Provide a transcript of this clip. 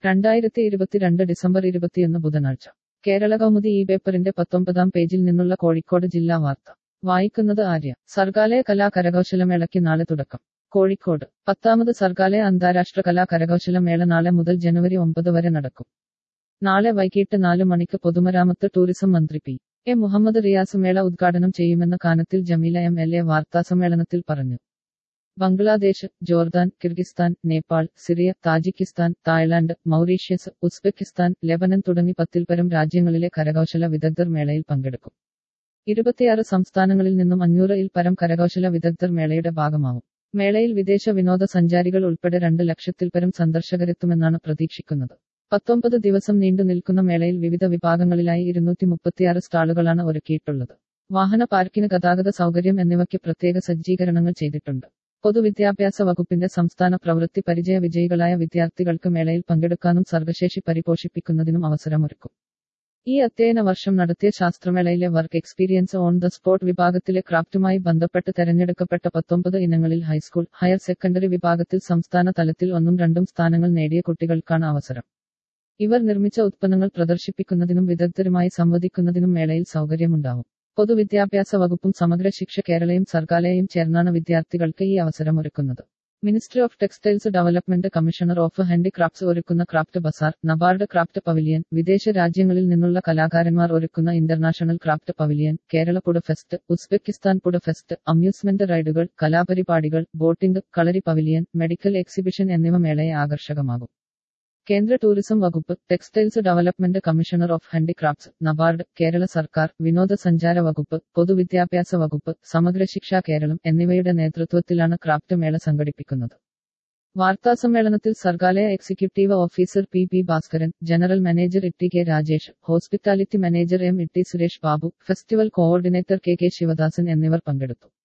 രണ്ടായിരത്തി ഇരുപത്തിരണ്ട് ഡിസംബർ ഇരുപത്തിയൊന്ന് ബുധനാഴ്ച കേരള കൗമുദി ഈ പേപ്പറിന്റെ പത്തൊമ്പതാം പേജിൽ നിന്നുള്ള കോഴിക്കോട് ജില്ലാ വാർത്ത വായിക്കുന്നത് ആര്യ സർഗാലയ കലാ കരകൗശലമേളയ്ക്ക് നാളെ തുടക്കം കോഴിക്കോട് പത്താമത് സർഗാലയ അന്താരാഷ്ട്ര കലാ കരകൗശലമേള നാളെ മുതൽ ജനുവരി ഒമ്പത് വരെ നടക്കും നാളെ വൈകിട്ട് നാല് മണിക്ക് പൊതുമരാമത്ത് ടൂറിസം മന്ത്രി പി എ മുഹമ്മദ് റിയാസ് മേള ഉദ്ഘാടനം ചെയ്യുമെന്ന് Kanathil Jameela M L A വാർത്താസമ്മേളനത്തിൽ പറഞ്ഞു Bangladesh Jordan Kyrgyzstan Nepal Syria Tajikistan Thailand Mauritius Uzbekistan Lebanon തുടങ്ങി പത്തിൽ പരം രാജ്യങ്ങളിലെ കരകൗശല വിദഗ്ധർ മേളയിൽ പങ്കെടുക്കും ഇരുപത്തിയാറ് സംസ്ഥാനങ്ങളിൽ നിന്നും അഞ്ഞൂറ് ഇൽ പരം കരകൗശല വിദഗ്ധർ മേളയുടെ ഭാഗമാവും മേളയിൽ വിദേശ വിനോദസഞ്ചാരികൾ ഉൾപ്പെടെ രണ്ട് ലക്ഷത്തിൽ പരം സന്ദർശകരെത്തുമെന്നാണ് പ്രതീക്ഷിക്കുന്നത് പത്തൊമ്പത് ദിവസം നീണ്ടു നിൽക്കുന്ന മേളയിൽ വിവിധ വിഭാഗങ്ങളിലായി ഇരുന്നൂറ്റി മുപ്പത്തിയാറ് സ്റ്റാളുകളാണ് ഒരുക്കിയിട്ടുള്ളത് വാഹന പാർക്കിന് ഗതാഗത സൗകര്യം എന്നിവയ്ക്ക് പ്രത്യേക സജ്ജീകരണങ്ങൾ ചെയ്തിട്ടുണ്ട് പൊതുവിദ്യാഭ്യാസ വകുപ്പിന്റെ സംസ്ഥാന പ്രവൃത്തി പരിചയ വിജയികളായ വിദ്യാർത്ഥികൾക്ക് മേളയിൽ പങ്കെടുക്കാനും സർഗശേഷി പരിപോഷിപ്പിക്കുന്നതിനും അവസരമൊരുക്കും ഈ അധ്യയന വർഷം നടത്തിയ ശാസ്ത്രമേളയിലെ work experience on the spot വിഭാഗത്തിലെ ക്രാഫ്റ്റുമായി ബന്ധപ്പെട്ട് തെരഞ്ഞെടുക്കപ്പെട്ട പത്തൊമ്പത് ഇനങ്ങളിൽ ഹൈസ്കൂൾ ഹയർ സെക്കൻഡറി വിഭാഗത്തിൽ സംസ്ഥാന തലത്തിൽ ഒന്നും രണ്ടും സ്ഥാനങ്ങൾ നേടിയ കുട്ടികൾക്കാണ് അവസരം ഇവർ നിർമ്മിച്ച ഉത്പന്നങ്ങൾ പ്രദർശിപ്പിക്കുന്നതിനും വിദഗ്ധരുമായി സംവദിക്കുന്നതിനും മേളയിൽ സൗകര്യമുണ്ടാവും പൊതുവിദ്യാഭ്യാസ വകുപ്പും സമഗ്ര ശിക്ഷ കേരളയും സർക്കാലയും ചേർന്നാണ് വിദ്യാർത്ഥികൾക്ക് ഈ അവസരം ഒരുക്കുന്നത് ministry of textiles development commissioner of handicrafts ഒരുക്കുന്ന ക്രാഫ്റ്റ് ബസാർ നബാർഡ് ക്രാഫ്റ്റ് പവിലിയൻ വിദേശ രാജ്യങ്ങളിൽ നിന്നുള്ള കലാകാരന്മാർ ഒരുക്കുന്ന ഇന്റർനാഷണൽ ക്രാഫ്റ്റ് പവിലിയൻ കേരള പുട ഫെസ്റ്റ് ഉസ്ബെക്കിസ്ഥാൻ പുട ഫെസ്റ്റ് അമ്യൂസ്മെന്റ് റൈഡുകൾ കലാപരിപാടികൾ boating kalari pavilion medical exhibition എന്നിവ മേളയെ ആകർഷകമാകും കേന്ദ്ര ടൂറിസം വകുപ്പ് textiles development commissioner of handicrafts NABARD Kerala സർക്കാർ വിനോദസഞ്ചാര വകുപ്പ് പൊതുവിദ്യാഭ്യാസ വകുപ്പ് സമഗ്ര ശിക്ഷ കേരളം എന്നിവയുടെ നേതൃത്വത്തിലാണ് ക്രാഫ്റ്റ് മേള സംഘടിപ്പിക്കുന്നത് വാർത്താസമ്മേളനത്തിൽ Sargalaya executive officer P P Bhaskaran general manager T K Rajesh hospitality manager M T Suresh Babu festival coordinator K K Sivadasan എന്നിവർ പങ്കെടുത്തു